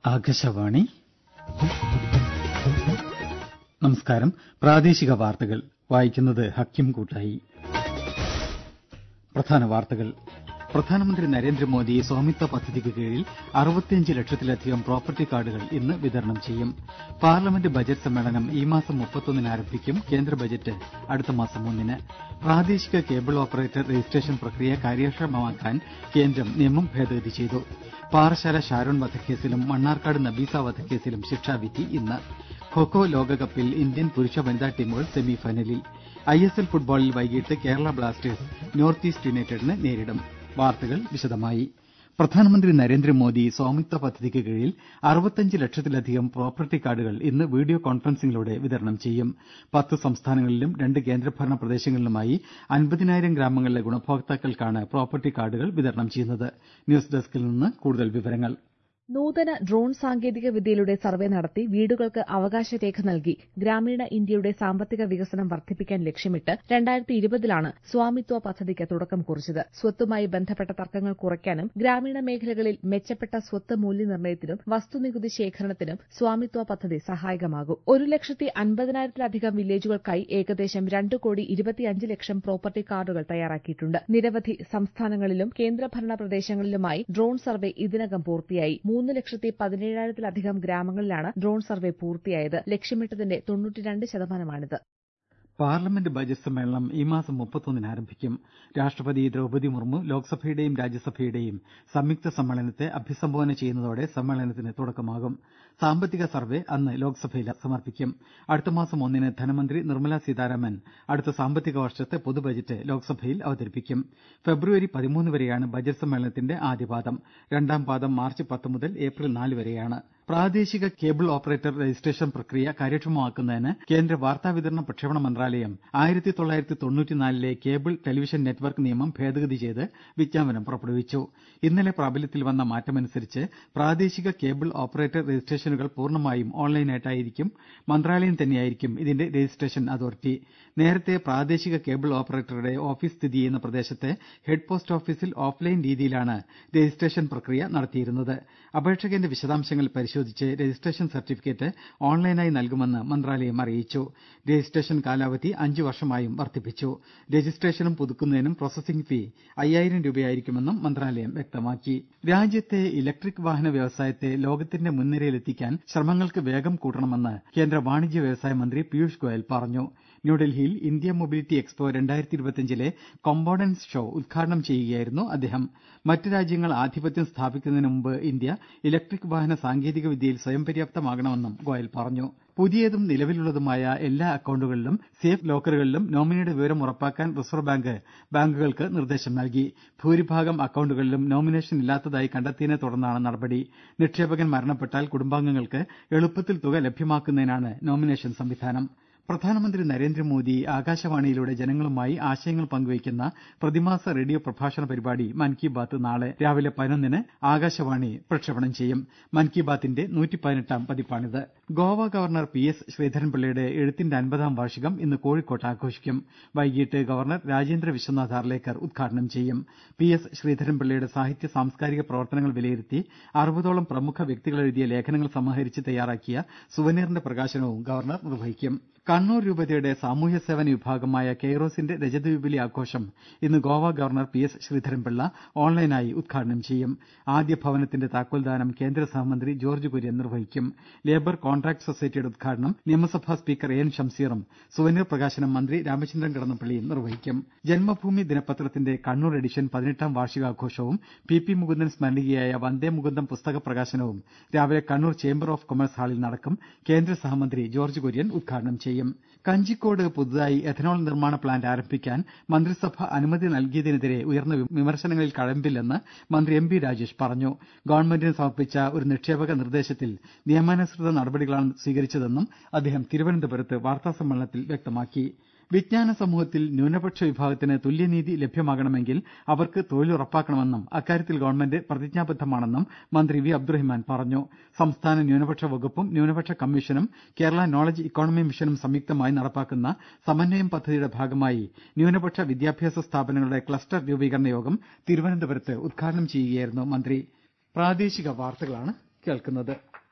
ആകാശവാണി നമസ്കാരം പ്രാദേശിക വാർത്തകൾ വായിക്കുന്നത് ഹക്കിം കൂട്ടായി പ്രധാന വാർത്തകൾ പ്രധാനമന്ത്രി നരേന്ദ്രമോദി സ്വാമിത്വ പദ്ധതിക്ക് കീഴിൽ അറുപത്തിയഞ്ച് ലക്ഷത്തിലധികം പ്രോപ്പർട്ടി കാർഡുകൾ ഇന്ന് വിതരണം ചെയ്യും പാർലമെന്റ് ബജറ്റ് സമ്മേളനം ഈ മാസം മുപ്പത്തൊന്നിന് ആരംഭിക്കും കേന്ദ്ര ബജറ്റ് അടുത്ത മാസം ഒന്നിന് പ്രാദേശിക കേബിൾ ഓപ്പറേറ്റർ രജിസ്ട്രേഷൻ പ്രക്രിയ കാര്യക്ഷമമാക്കാൻ കേന്ദ്രം നിയമം ഭേദഗതി ചെയ്തു പാറശാല ഷാരോൺ വധക്കേസിലും മണ്ണാർക്കാട് നബീസ വധക്കേസിലും ശിക്ഷാവിധി ഇന്ന് ഖൊഖൊ ലോകകപ്പിൽ ഇന്ത്യൻ പുരുഷ വനിതാ ടീമുകൾ സെമിഫൈനലിൽ ഐ എസ് എൽ ഫുട്ബോളിൽ വൈകിട്ട് കേരള ബ്ലാസ്റ്റേഴ്സ് നോർത്ത് ഈസ്റ്റ് യുണൈറ്റഡിനെ നേരിടും വാർത്തകൾ വിശദമായി പ്രധാനമന്ത്രി നരേന്ദ്രമോദി സ്വാമിത്വ പദ്ധതിക്ക് കീഴിൽ അറുപത്തിയഞ്ച് ലക്ഷത്തിലധികം പ്രോപ്പർട്ടി കാർഡുകൾ ഇന്ന് വീഡിയോ കോൺഫറൻസിംഗിലൂടെ വിതരണം ചെയ്യും പത്ത് സംസ്ഥാനങ്ങളിലും രണ്ട് കേന്ദ്രഭരണ പ്രദേശങ്ങളിലുമായി അൻപതിനായിരം ഗ്രാമങ്ങളിലെ ഗുണഭോക്താക്കൾക്കാണ് പ്രോപ്പർട്ടി കാർഡുകൾ വിതരണം ചെയ്യുന്നത് ന്യൂസ് ഡെസ്കിൽ നിന്ന് കൂടുതൽ വിവരങ്ങൾ നൂതന ഡ്രോൺ സാങ്കേതിക വിദ്യയിലൂടെ സർവേ നടത്തി വീടുകൾക്ക് അവകാശരേഖ നൽകി ഗ്രാമീണ ഇന്ത്യയുടെ സാമ്പത്തിക വികസനം വർദ്ധിപ്പിക്കാൻ ലക്ഷ്യമിട്ട് രണ്ടായിരത്തി ഇരുപതിലാണ് സ്വാമിത്വ പദ്ധതിക്ക് തുടക്കം കുറിച്ചത് സ്വത്തുമായി ബന്ധപ്പെട്ട തർക്കങ്ങൾ കുറയ്ക്കാനും ഗ്രാമീണ മേഖലകളിൽ മെച്ചപ്പെട്ട സ്വത്ത് മൂല്യനിർണ്ണയത്തിനും വസ്തുനികുതി ശേഖരണത്തിനും സ്വാമിത്വ പദ്ധതി സഹായകമാകും ഒരു ലക്ഷത്തി അൻപതിനായിരത്തിലധികം വില്ലേജുകൾക്കായി ഏകദേശം രണ്ട് കോടി ഇരുപത്തിയഞ്ച് ലക്ഷം പ്രോപ്പർട്ടി കാർഡുകൾ തയ്യാറാക്കിയിട്ടുണ്ട് നിരവധി സംസ്ഥാനങ്ങളിലും കേന്ദ്രഭരണ പ്രദേശങ്ങളിലുമായി ഡ്രോൺ സർവേ ഇതിനകം പൂർത്തിയായി മൂന്ന് ലക്ഷത്തി പതിനേഴായിരത്തിലധികം ഗ്രാമങ്ങളിലാണ് ഡ്രോൺ സർവേ പൂർത്തിയായത് ലക്ഷ്യമിട്ടതിന്റെ തൊണ്ണൂറ്റിരണ്ട് ശതമാനമാണിത് പാർലമെന്റ് ബജറ്റ് സമ്മേളനം ഈ മാസം മുപ്പത്തൊന്നിന് ആരംഭിക്കും രാഷ്ട്രപതി ദ്രൌപദി മുർമു ലോക്സഭയുടെയും രാജ്യസഭയുടെയും സംയുക്ത സമ്മേളനത്തെ അഭിസംബോധന ചെയ്യുന്നതോടെ സമ്മേളനത്തിന് തുടക്കമാകും സാമ്പത്തിക സർവേ അന്ന് ലോക്സഭയിൽ സമർപ്പിക്കും അടുത്ത മാസം ഒന്നിന് ധനമന്ത്രി നിർമ്മലാ സീതാരാമൻ അടുത്ത സാമ്പത്തിക വർഷത്തെ പൊതുബജറ്റ് ലോക്സഭയിൽ അവതരിപ്പിക്കും ഫെബ്രുവരി പതിമൂന്ന് വരെയാണ് ബജറ്റ് സമ്മേളനത്തിന്റെ ആദ്യപാദം രണ്ടാം പാദം മാർച്ച് പത്ത് മുതൽ ഏപ്രിൽ നാല് വരെയാണ് പ്രാദേശിക കേബിൾ ഓപ്പറേറ്റർ രജിസ്ട്രേഷൻ പ്രക്രിയ കാര്യക്ഷമമാക്കുന്നതിന് കേന്ദ്ര വാർത്താവിതരണ പ്രക്ഷേപണ മന്ത്രാലയം ആയിരത്തി തൊള്ളായിരത്തി തൊണ്ണൂറ്റിനാലിലെ കേബിൾ ടെലിവിഷൻ നെറ്റ്വർക്ക് നിയമം ഭേദഗതി ചെയ്ത് വിജ്ഞാപനം പുറപ്പെടുവിച്ചു ഇന്നലെ പ്രാബല്യത്തിൽ വന്ന മാറ്റമനുസരിച്ച് പ്രാദേശിക കേബിൾ ഓപ്പറേറ്റർ രജിസ്ട്രേഷനുകൾ പൂർണ്ണമായും ഓൺലൈനായിട്ടായിരിക്കും മന്ത്രാലയം തന്നെയായിരിക്കും ഇതിന്റെ രജിസ്ട്രേഷൻ അതോറിറ്റി നേരത്തെ പ്രാദേശിക കേബിൾ ഓപ്പറേറ്ററുടെ ഓഫീസ് സ്ഥിതി ചെയ്യുന്ന പ്രദേശത്തെ ഹെഡ് പോസ്റ്റ് ഓഫീസിൽ ഓഫ്ലൈൻ രീതിയിലാണ് രജിസ്ട്രേഷൻ പ്രക്രിയ നടത്തിയിരുന്നത് അപേക്ഷകന്റെ വിശദാംശങ്ങൾ പരിശോധിച്ച് രജിസ്ട്രേഷൻ സർട്ടിഫിക്കറ്റ് ഓൺലൈനായി നൽകുമെന്ന് മന്ത്രാലയം അറിയിച്ചു രജിസ്ട്രേഷൻ കാലാവധി അഞ്ചു വർഷമായും വർദ്ധിപ്പിച്ചു രജിസ്ട്രേഷനും പുതുക്കുന്നതിനും പ്രോസസിംഗ് ഫീ അയ്യായിരം രൂപയായിരിക്കുമെന്നും മന്ത്രാലയം വ്യക്തമാക്കി രാജ്യത്തെ ഇലക്ട്രിക് വാഹന വ്യവസായത്തെ ലോകത്തിന്റെ മുൻനിരയിലെത്തിക്കാൻ ശ്രമങ്ങൾക്ക് വേഗം കൂട്ടണമെന്ന് കേന്ദ്ര വാണിജ്യ വ്യവസായ മന്ത്രി പീയൂഷ് ഗോയൽ പറഞ്ഞു ന്യൂഡൽഹിയിൽ ഇന്ത്യ മൊബിലിറ്റി എക്സ്പോ രണ്ടായിരത്തി ഇരുപത്തിയഞ്ചിലെ കോമ്പോണന്റ്സ് ഷോ ഉദ്ഘാടനം ചെയ്യുകയായിരുന്നു അദ്ദേഹം മറ്റ് രാജ്യങ്ങൾ ആധിപത്യം സ്ഥാപിക്കുന്നതിന് മുമ്പ് ഇന്ത്യ ഇലക്ട്രിക് വാഹന സാങ്കേതിക വിദ്യയിൽ സ്വയം പര്യാപ്തമാകണമെന്നും ഗോയൽ പറഞ്ഞു പുതിയതും നിലവിലുള്ളതുമായ എല്ലാ അക്കൌണ്ടുകളിലും സേഫ് ലോക്കറുകളിലും നോമിനിയുടെ വിവരം ഉറപ്പാക്കാൻ റിസർവ് ബാങ്ക് ബാങ്കുകൾക്ക് നിർദ്ദേശം നൽകി ഭൂരിഭാഗം അക്കൌണ്ടുകളിലും നോമിനേഷൻ ഇല്ലാത്തതായി കണ്ടെത്തിയതിനെ തുടർന്നാണ് നടപടി നിക്ഷേപകൻ മരണപ്പെട്ടാൽ കുടുംബാംഗങ്ങൾക്ക് എളുപ്പത്തിൽ തുക ലഭ്യമാക്കുന്നതിനാണ് നോമിനേഷൻ സംവിധാനം പ്രധാനമന്ത്രി നരേന്ദ്രമോദി ആകാശവാണിയിലൂടെ ജനങ്ങളുമായി ആശയങ്ങൾ പങ്കുവയ്ക്കുന്ന പ്രതിമാസ റേഡിയോ പ്രഭാഷണ പരിപാടി മൻ കി ബാത്ത് നാളെ രാവിലെ പതിനൊന്നിന് ആകാശവാണി പ്രക്ഷേപണം ചെയ്യും മൻ കി ബാത്തിന്റെ നൂറ്റിപ്പതിനെട്ടാം പതിപ്പാണിത് ഗോവ ഗവർണർ പി എസ് ശ്രീധരൻപിള്ളയുടെ എഴുത്തിന്റെ അൻപതാം വാർഷികം ഇന്ന് കോഴിക്കോട്ട് ആഘോഷിക്കും വൈകിട്ട് ഗവർണർ രാജേന്ദ്ര വിശ്വനാഥ് അർലേക്കർ ഉദ്ഘാടനം ചെയ്യും പി എസ് ശ്രീധരൻപിള്ളയുടെ സാഹിത്യ സാംസ്കാരിക പ്രവർത്തനങ്ങൾ വിലയിരുത്തി അറുപതോളം പ്രമുഖ വ്യക്തികൾ എഴുതിയ ലേഖനങ്ങൾ സമാഹരിച്ച് തയ്യാറാക്കിയ സുവനീറിന്റെ പ്രകാശനവും ഗവർണർ നിർവഹിക്കും കണ്ണൂർ രൂപതയുടെ സാമൂഹ്യ സേവന വിഭാഗമായ കെയ്റോസിന്റെ രജത ജൂബിലി ആഘോഷം ഇന്ന് Goa governor P S Sreedharan Pillai ഓൺലൈനായി ഉദ്ഘാടനം ചെയ്യും ആദ്യ ഭവനത്തിന്റെ താക്കോൽദാനം കേന്ദ്ര സഹമന്ത്രി ജോർജ് കുര്യൻ നിർവഹിക്കും ലേബർ കോൺട്രാക്ട് സൊസൈറ്റിയുടെ ഉദ്ഘാടനം നിയമസഭാ സ്പീക്കർ എ എൻ ഷംസീറും സുവനീർ പ്രകാശനം മന്ത്രി രാമചന്ദ്രൻ കടന്നപ്പള്ളിയും നിർവഹിക്കും ജന്മഭൂമി ദിനപത്രത്തിന്റെ കണ്ണൂർ എഡിഷൻ പതിനെട്ടാം വാർഷികാഘോഷവും പി പി മുകുന്ദൻ സ്മരണികയായ വന്ദേ മുകുന്ദം പുസ്തക പ്രകാശനവും രാവിലെ കണ്ണൂർ ചേംബർ ഓഫ് കൊമേഴ്സ് ഹാളിൽ നടക്കും കേന്ദ്ര സഹമന്ത്രി ജോർജ് കുര്യൻ ഉദ്ഘാടനം ചെയ്യും ചെയ്യും കഞ്ചിക്കോട് പുതുതായി എഥനോൾ നിർമ്മാണ പ്ലാന്റ് ആരംഭിക്കാൻ മന്ത്രിസഭ അനുമതി നൽകിയതിനെതിരെ ഉയർന്ന വിമർശനങ്ങളിൽ കഴമ്പില്ലെന്ന് മന്ത്രി എം ബി രാജേഷ് പറഞ്ഞു ഗവൺമെന്റിന് സമർപ്പിച്ച ഒരു നിക്ഷേപക നിർദ്ദേശത്തിൽ നിയമാനുസൃത നടപടികളാണ് സ്വീകരിച്ചതെന്നും അദ്ദേഹം തിരുവനന്തപുരത്ത് വാർത്താസമ്മേളനത്തിൽ വ്യക്തമാക്കി വിജ്ഞാന സമൂഹത്തിൽ ന്യൂനപക്ഷ വിഭാഗത്തിന് തുല്യനീതി ലഭ്യമാകണമെങ്കിൽ അവർക്ക് തൊഴിൽ ഉറപ്പാക്കണമെന്നും അക്കാര്യത്തിൽ ഗവൺമെന്റ് പ്രതിജ്ഞാബദ്ധമാണെന്നും മന്ത്രി വി അബ്ദുറഹിമാൻ പറഞ്ഞു സംസ്ഥാന ന്യൂനപക്ഷ വകുപ്പും ന്യൂനപക്ഷ കമ്മീഷനും കേരള നോളജ് ഇക്കോണമി മിഷനും സംയുക്തമായി നടപ്പാക്കുന്ന സമന്വയം പദ്ധതിയുടെ ഭാഗമായി ന്യൂനപക്ഷ വിദ്യാഭ്യാസ സ്ഥാപനങ്ങളുടെ ക്ലസ്റ്റർ രൂപീകരണ യോഗം തിരുവനന്തപുരത്ത് ഉദ്ഘാടനം ചെയ്യുകയായിരുന്നു മന്ത്രി പ്രാദേശിക വാർത്തകളാണ് കേൾക്കുന്നത്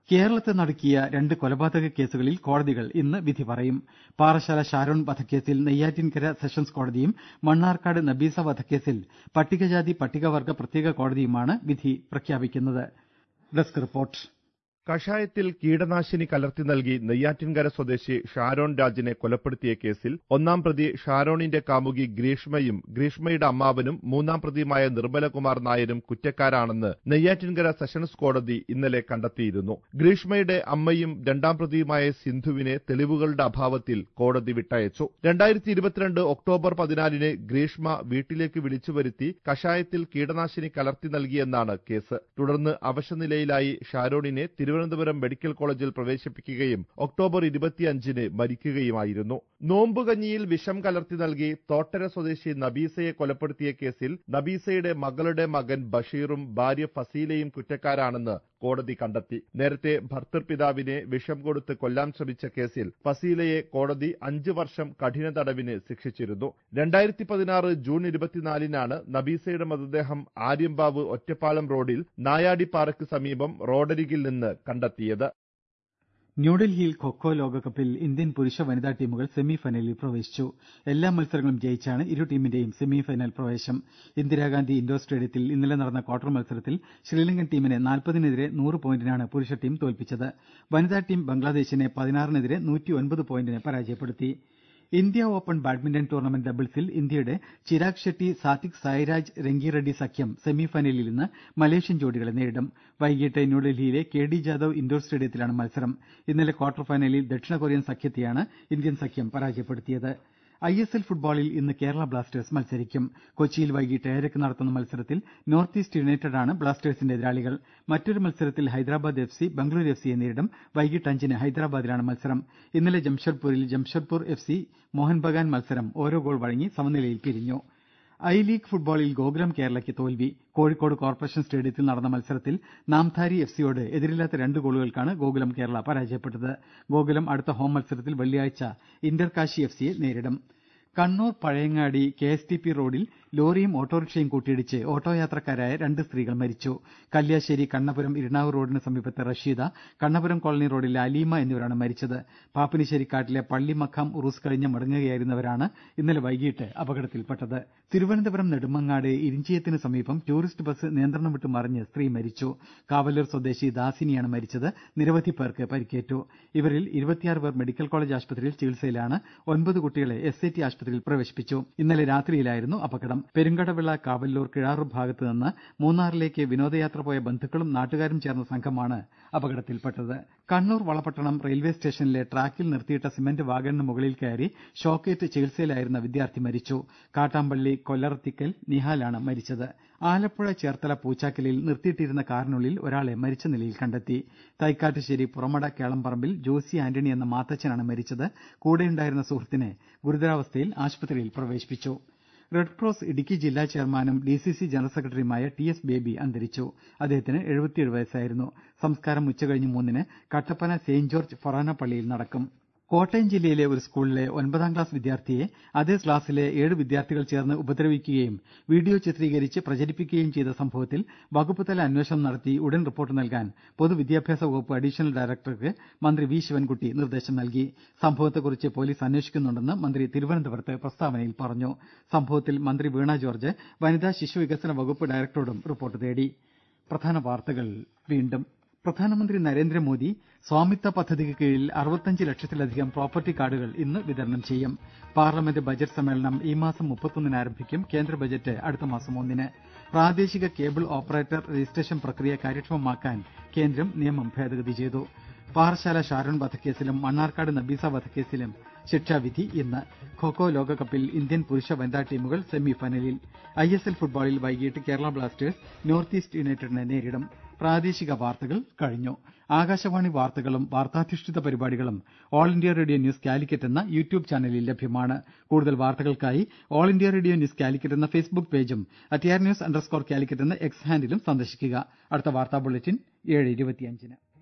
കേരളത്തെ നടുക്കിയ രണ്ട് കൊലപാതക കേസുകളിൽ കോടതികൾ ഇന്ന് വിധി പറയും പാറശാല ഷാരോൺ വധക്കേസിൽ നെയ്യാറ്റിൻകര സെഷൻസ് കോടതിയും മണ്ണാർക്കാട് നബീസ വധക്കേസിൽ പട്ടികജാതി പട്ടികവർഗ പ്രത്യേക കോടതിയുമാണ് വിധി പ്രഖ്യാപിക്കുന്നത് ഡെസ്ക് റിപ്പോർട്ട് കഷായത്തിൽ കീടനാശിനി കലർത്തി നൽകി നെയ്യാറ്റിൻകര സ്വദേശി ഷാരോൺ രാജിനെ കൊലപ്പെടുത്തിയ കേസിൽ ഒന്നാം പ്രതി ഷാരോണിന്റെ കാമുകി ഗ്രീഷ്മയും ഗ്രീഷ്മയുടെ അമ്മാവനും മൂന്നാം പ്രതിയുമായ നിർമ്മലകുമാർ നായരും കുറ്റക്കാരാണെന്ന് നെയ്യാറ്റിൻകര സെഷൻസ് കോടതി ഇന്നലെ കണ്ടെത്തിയിരുന്നു ഗ്രീഷ്മയുടെ അമ്മയും രണ്ടാം പ്രതിയുമായ സിന്ധുവിനെ തെളിവുകളുടെ അഭാവത്തിൽ കോടതി വിട്ടയച്ചു രണ്ടായിരത്തി ഇരുപത്തിരണ്ട് ഒക്ടോബർ പതിനാലിന് ഗ്രീഷ്മ വീട്ടിലേക്ക് വിളിച്ചുവരുത്തി കഷായത്തിൽ കീടനാശിനി കലർത്തി നൽകിയെന്നാണ് കേസ് തുടർന്ന് അവശനിലയിലായി ഷാരോണിനെ തിരുവനന്തപുരം മെഡിക്കൽ കോളേജിൽ പ്രവേശിപ്പിക്കുകയും ഒക്ടോബർ ഇരുപത്തിയഞ്ചിന് മരിക്കുകയുമായിരുന്നു നോമ്പുകഞ്ഞിയിൽ വിഷം കലർത്തി നൽകി തോട്ടര സ്വദേശി നബീസയെ കൊലപ്പെടുത്തിയ കേസിൽ നബീസയുടെ മകളുടെ മകൻ ബഷീറും ഭാര്യ ഫസീലയും കുറ്റക്കാരാണെന്ന് കോടതി കണ്ടെത്തി നേരത്തെ ഭർത്തൃപിതാവിനെ വിഷം കൊടുത്ത് കൊല്ലാൻ ശ്രമിച്ച കേസിൽ ഫസീലയെ കോടതി അഞ്ചു വർഷം കഠിന തടവിന് ശിക്ഷിച്ചിരുന്നു രണ്ടായിരത്തി പതിനാറ് ജൂൺ ഇരുപത്തിനാലിനാണ് നബീസയുടെ മൃതദേഹം ആര്യമ്പാവ് ഒറ്റപ്പാലം റോഡിൽ നായാടിപ്പാറയ്ക്ക് സമീപം റോഡരികിൽ നിന്ന് കണ്ടെത്തിയത് ന്യൂഡൽഹിയിൽ ഖൊഖോ ലോകകപ്പിൽ ഇന്ത്യൻ പുരുഷ വനിതാ ടീമുകൾ സെമിഫൈനലിൽ പ്രവേശിച്ചു എല്ലാ മത്സരങ്ങളും ജയിച്ചാണ് ഇരു ടീമിന്റെയും സെമിഫൈനൽ പ്രവേശം ഇന്ദിരാഗാന്ധി ഇൻഡോർ സ്റ്റേഡിയത്തിൽ ഇന്നലെ നടന്ന ക്വാർട്ടർ മത്സരത്തിൽ ശ്രീലങ്കൻ ടീമിനെ നാൽപ്പതിനെതിരെ നൂറ് പോയിന്റിനാണ് പുരുഷ ടീം തോൽപ്പിച്ചത് വനിതാ ടീം ബംഗ്ലാദേശിനെ പതിനാറിനെതിരെ നൂറ്റിയൊൻപത് പോയിന്റിന് പരാജയപ്പെടുത്തി ഇന്ത്യ ഓപ്പൺ ബാഡ്മിന്റൺ ടൂർണമെന്റ് ഡബിൾസിൽ ഇന്ത്യയുടെ ചിരാഗ് ഷെട്ടി സാത്വിക് സായിരാജ് രംഗിറെഡ്ഡി സഖ്യം സെമിഫൈനലിൽ ഇന്ന് മലേഷ്യൻ ജോഡികളെ നേരിടും വൈകിട്ട് ന്യൂഡൽഹിയിലെ കെ ഡി ജാദവ് ഇൻഡോർ സ്റ്റേഡിയത്തിലാണ് മത്സരം ഇന്നലെ ക്വാർട്ടർ ഫൈനലിൽ ദക്ഷിണ കൊറിയൻ സഖ്യത്തെയാണ് ഇന്ത്യൻ സഖ്യം പരാജയപ്പെടുത്തിയത് ഐ എസ് എൽ ഫുട്ബോളിൽ ഇന്ന് കേരള ബ്ലാസ്റ്റേഴ്സ് മത്സരിക്കും കൊച്ചിയിൽ വൈകിട്ട് ഏഴരയ്ക്ക് നടത്തുന്ന മത്സരത്തിൽ നോർത്ത് ഈസ്റ്റ് യുണൈറ്റഡാണ് ബ്ലാസ്റ്റേഴ്സിന്റെ എതിരാളികൾ മറ്റൊരു മത്സരത്തിൽ Hyderabad F C Bengaluru F സിയെ നേരിടും വൈകിട്ട് അഞ്ചിന് ഹൈദരാബാദിലാണ് മത്സരം ഇന്നലെ ജംഷഡ്പൂരിൽ ജംഷഡ്പൂർ എഫ് സി മോഹൻ ബഗാൻ മത്സരം ഓരോ ഗോൾ വഴങ്ങി സമനിലയിൽ പിരിഞ്ഞു ഐ ലീഗ് ഫുട്ബോളിൽ ഗോകുലം കേരളയ്ക്ക് തോൽവി കോഴിക്കോട് കോർപ്പറേഷൻ സ്റ്റേഡിയത്തിൽ നടന്ന മത്സരത്തിൽ നാംധാരി എഫ് സിയോട് എതിരില്ലാത്ത രണ്ട് ഗോളുകൾക്കാണ് ഗോകുലം കേരള പരാജയപ്പെട്ടത് ഗോകുലം അടുത്ത ഹോം മത്സരത്തിൽ വെള്ളിയാഴ്ച ഇന്റർകാശി എഫ് സിയെ നേരിടും Kannur Pazhayangadi K S T P റോഡിൽ ലോറിയും ഓട്ടോറിക്ഷയും കൂട്ടിയിടിച്ച് ഓട്ടോ യാത്രക്കാരായ രണ്ട് സ്ത്രീകൾ മരിച്ചു കല്യാശ്ശേരി കണ്ണപുരം ഇരിണാവൂർ റോഡിന് സമീപത്തെ റഷീദ കണ്ണപുരം കോളനി റോഡിലെ അലീമ എന്നിവരാണ് മരിച്ചത് പാപ്പിനിശ്ശേരിക്കാട്ടിലെ പള്ളി മഖാം ഉറൂസ് കഴിഞ്ഞ് മടങ്ങുകയായിരുന്നവരാണ് ഇന്നലെ വൈകിട്ട് അപകടത്തിൽപ്പെട്ടത് തിരുവനന്തപുരം നെടുമങ്ങാട് ഇരിഞ്ചിയത്തിന് സമീപം ടൂറിസ്റ്റ് ബസ് നിയന്ത്രണം വിട്ട് മറിഞ്ഞ് സ്ത്രീ മരിച്ചു കാവല്ലൂർ സ്വദേശി ദാസിനിയാണ് മരിച്ചത് നിരവധി പേർക്ക് പരിക്കേറ്റു ഇവരിൽ ഇരുപത്തിയാറ് പേർ മെഡിക്കൽ കോളേജ് ആശുപത്രിയിൽ ചികിത്സയിലാണ് ഒൻപത് കുട്ടികളെ എസ് ഐ ടി ആശുപത്രിയിൽ പ്രവേശിപ്പിച്ചു ഇന്നലെ രാത്രിയിലായിരുന്നു അപകടം പെരുങ്കടവിള കാവല്ലൂർ കിഴാറൂർ ഭാഗത്ത് നിന്ന് മൂന്നാറിലേക്ക് വിനോദയാത്ര പോയ ബന്ധുക്കളും നാട്ടുകാരും ചേർന്ന സംഘമാണ് അപകടത്തിൽപ്പെട്ടത് കണ്ണൂർ വളപട്ടണം റെയിൽവേ സ്റ്റേഷനിലെ ട്രാക്കിൽ നിർത്തിയിട്ട സിമന്റ് വാഗണിന് മുകളിൽ കയറി ഷോക്കേറ്റ് ചികിത്സയിലായിരുന്ന വിദ്യാർത്ഥി മരിച്ചു കാട്ടാമ്പള്ളി കൊല്ലറത്തിക്കൽ നിഹാലാണ് മരിച്ചത് ആലപ്പുഴ ചേർത്തല പൂച്ചാക്കലിൽ നിർത്തിയിട്ടിരുന്ന കാറിനുള്ളിൽ ഒരാളെ മരിച്ച നിലയിൽ കണ്ടെത്തി തൈക്കാട്ടുശ്ശേരി പുറമട കേളംപറമ്പിൽ ജോസി ആന്റണി എന്ന മാത്തച്ഛനാണ് മരിച്ചത് കൂടെയുണ്ടായിരുന്ന സുഹൃത്തിനെ ഗുരുതരാവസ്ഥയിൽ ആശുപത്രിയിൽ പ്രവേശിപ്പിച്ചു റെഡ് ക്രോസ് ഇടുക്കി ജില്ലാ ചെയർമാനും ഡി സി സി ജനറൽ സെക്രട്ടറിയുമായ ടി എസ് ബേബി അന്തരിച്ചു അദ്ദേഹത്തിന് എഴുപത്തിയേഴ് വയസ്സായിരുന്നു സംസ്കാരം ഉച്ചകഴിഞ്ഞ് മൂന്നിന് കട്ടപ്പന സെയിന്റ് ജോർജ് ഫൊറാന പള്ളിയിൽ നടക്കും കോട്ടയം ജില്ലയിലെ ഒരു സ്കൂളിലെ ഒൻപതാം ക്ലാസ് വിദ്യാർത്ഥിയെ അതേ ക്ലാസ്സിലെ ഏഴ് വിദ്യാർത്ഥികൾ ചേർന്ന് ഉപദ്രവിക്കുകയും വീഡിയോ ചിത്രീകരിച്ച് പ്രചരിപ്പിക്കുകയും ചെയ്ത സംഭവത്തിൽ വകുപ്പുതല അന്വേഷണം നടത്തി ഉടൻ റിപ്പോർട്ട് നൽകാൻ പൊതുവിദ്യാഭ്യാസ വകുപ്പ് അഡീഷണൽ ഡയറക്ടർക്ക് മന്ത്രി വി ശിവൻകുട്ടി നിർദ്ദേശം നൽകി സംഭവത്തെക്കുറിച്ച് പോലീസ് അന്വേഷിക്കുന്നുണ്ടെന്ന് മന്ത്രി തിരുവനന്തപുരത്ത് പ്രസ്താവനയിൽ പറഞ്ഞു സംഭവത്തിൽ മന്ത്രി വീണ ജോർജ് വനിതാ ശിശു വികസന വകുപ്പ് ഡയറക്ടറോടും റിപ്പോർട്ട് തേടി പ്രധാന വാർത്തകൾ വീണ്ടും പ്രധാനമന്ത്രി നരേന്ദ്രമോദി സ്വാമിത്വ പദ്ധതിക്ക് കീഴിൽ അറുപത്തഞ്ച് ലക്ഷത്തിലധികം പ്രോപ്പർട്ടി കാർഡുകൾ ഇന്ന് വിതരണം ചെയ്യും പാർലമെന്റ് ബജറ്റ് സമ്മേളനം ഈ മാസം മുപ്പത്തൊന്നിന് ആരംഭിക്കും കേന്ദ്ര ബജറ്റ് അടുത്ത മാസം ഒന്നിന് പ്രാദേശിക കേബിൾ ഓപ്പറേറ്റർ രജിസ്ട്രേഷൻ പ്രക്രിയ കാര്യക്ഷമമാക്കാൻ കേന്ദ്രം നിയമം ഭേദഗതി ചെയ്തു പാറശാല ഷാരോൺ വധക്കേസിലും മണ്ണാർക്കാട് നബീസ വധക്കേസിലും ശിക്ഷാവിധി ഇന്ന് ഖൊഖോ ലോകകപ്പിൽ ഇന്ത്യൻ പുരുഷ വനിതാ ടീമുകൾ സെമിഫൈനലിൽ ഐ എസ് എൽ ഫുട്ബോളിൽ വൈകിട്ട് കേരള ബ്ലാസ്റ്റേഴ്സ് നോർത്ത് ഈസ്റ്റ് യുണൈറ്റഡിനെ നേരിടും പ്രാദേശിക വാർത്തകൾ കഴിഞ്ഞു ആകാശവാണി വാർത്തകളും വാർത്താധിഷ്ഠിത പരിപാടികളും All India Radio News Calicut എന്ന യൂട്യൂബ് ചാനലിൽ ലഭ്യമാണ് കൂടുതൽ വാർത്തകൾക്കായി All India Radio News Calicut എന്ന ഫേസ്ബുക്ക് പേജും at R news underscore Calicut എന്ന എക്സ് ഹാൻഡിലും സന്ദർശിക്കുക അടുത്ത വാർത്താ ബുള്ളറ്റിൻ ഏഴ് ഇരുപത്തിയഞ്ചിന്